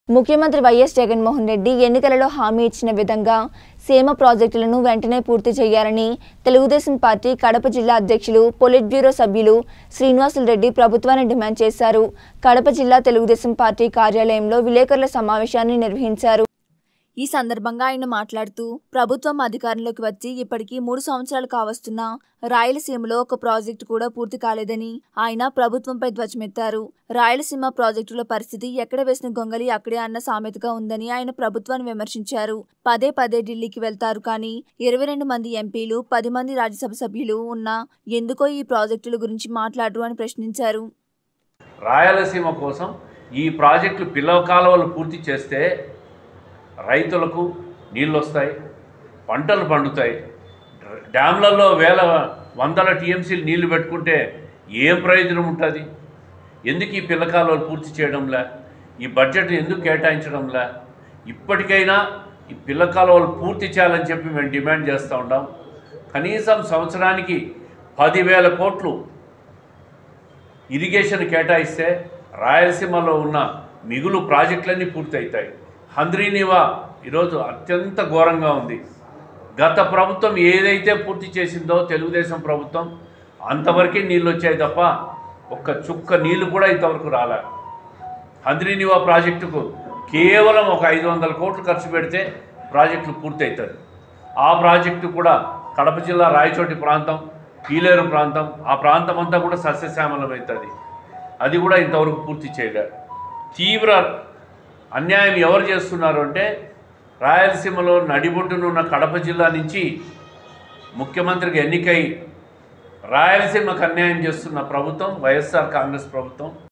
ముఖ్యమంత్రి వైఎస్ జగన్మోహన్ రెడ్డి ఎన్నికలలో హామీ ఇచ్చిన విధంగా సీమ ప్రాజెక్టులను వెంటనే పూర్తి చేయాలని తెలుగుదేశం పార్టీ కడప జిల్లా అధ్యక్షులు పొలిట్ బ్యూరో సభ్యులు శ్రీనివాసులు రెడ్డి ప్రభుత్వాన్ని డిమాండ్ చేశారు కడప జిల్లా తెలుగుదేశం పార్టీ కార్యాలయంలో విలేకరుల సమావేశాన్ని నిర్వహించారు ఈ సందర్భంగా ఆయన మాట్లాడుతూ ప్రభుత్వం అధికారంలోకి వచ్చి ఇప్పటికీ మూడు సంవత్సరాలు కావస్తున్నా రాయలసీమలో ఒక ప్రాజెక్టు కూడా పూర్తి కాలేదని ఆయన ప్రభుత్వంపై ధ్వజమెత్తారు రాయలసీమ ప్రాజెక్టుల పరిస్థితి ఎక్కడ వేసిన గొంగలి అక్కడే అన్న సామెతగా ఉందని ఆయన ప్రభుత్వాన్ని విమర్శించారు పదే పదే ఢిల్లీకి వెళ్తారు కానీ ఇరవై రెండు మంది ఎంపీలు పది మంది రాజ్యసభ సభ్యులు ఉన్నా ఎందుకో ఈ ప్రాజెక్టుల గురించి మాట్లాడరు అని ప్రశ్నించారు రాయలసీమ కోసం ఈ ప్రాజెక్టులు పిల్లవ కాలువలు పూర్తి చేస్తే రైతులకు నీళ్ళు వస్తాయి పంటలు పండుతాయి డ్యామ్లలో వేల వందల టీఎంసీలు నీళ్లు పెట్టుకుంటే ఏం ప్రయోజనం ఉంటుంది ఎందుకు ఈ పిల్ల కాలువలు పూర్తి చేయడంలే ఈ బడ్జెట్ ఎందుకు కేటాయించడంలే ఇప్పటికైనా ఈ పిల్ల కాలువలు పూర్తి చేయాలని చెప్పి మేము డిమాండ్ చేస్తూ ఉంటాం కనీసం సంవత్సరానికి పదివేల కోట్లు ఇరిగేషన్ కేటాయిస్తే రాయలసీమలో ఉన్న మిగులు ప్రాజెక్టులన్నీ పూర్తవుతాయి హంద్రీనివా ఈరోజు అత్యంత ఘోరంగా ఉంది గత ప్రభుత్వం ఏదైతే పూర్తి చేసిందో తెలుగుదేశం ప్రభుత్వం అంతవరకే నీళ్ళు వచ్చాయి తప్ప ఒక్క చుక్క నీళ్లు కూడా ఇంతవరకు రాలే హంద్రీనివా ప్రాజెక్టుకు కేవలం ఒక ఐదు వందల కోట్లు ఖర్చు పెడితే ప్రాజెక్టులు పూర్తవుతుంది ఆ ప్రాజెక్టు కూడా కడప జిల్లా రాయచోటి ప్రాంతం పీలేరు ప్రాంతం ఆ ప్రాంతం అంతా కూడా సస్యశ్యామలమవుతుంది అది కూడా ఇంతవరకు పూర్తి చేయలే తీవ్ర అన్యాయం ఎవరు చేస్తున్నారు అంటే రాయలసీమలో నడిబొడ్డునున్న కడప జిల్లా నుంచి ముఖ్యమంత్రికి ఎన్నికై రాయలసీమకు అన్యాయం చేస్తున్న ప్రభుత్వం వైఎస్ఆర్ కాంగ్రెస్ ప్రభుత్వం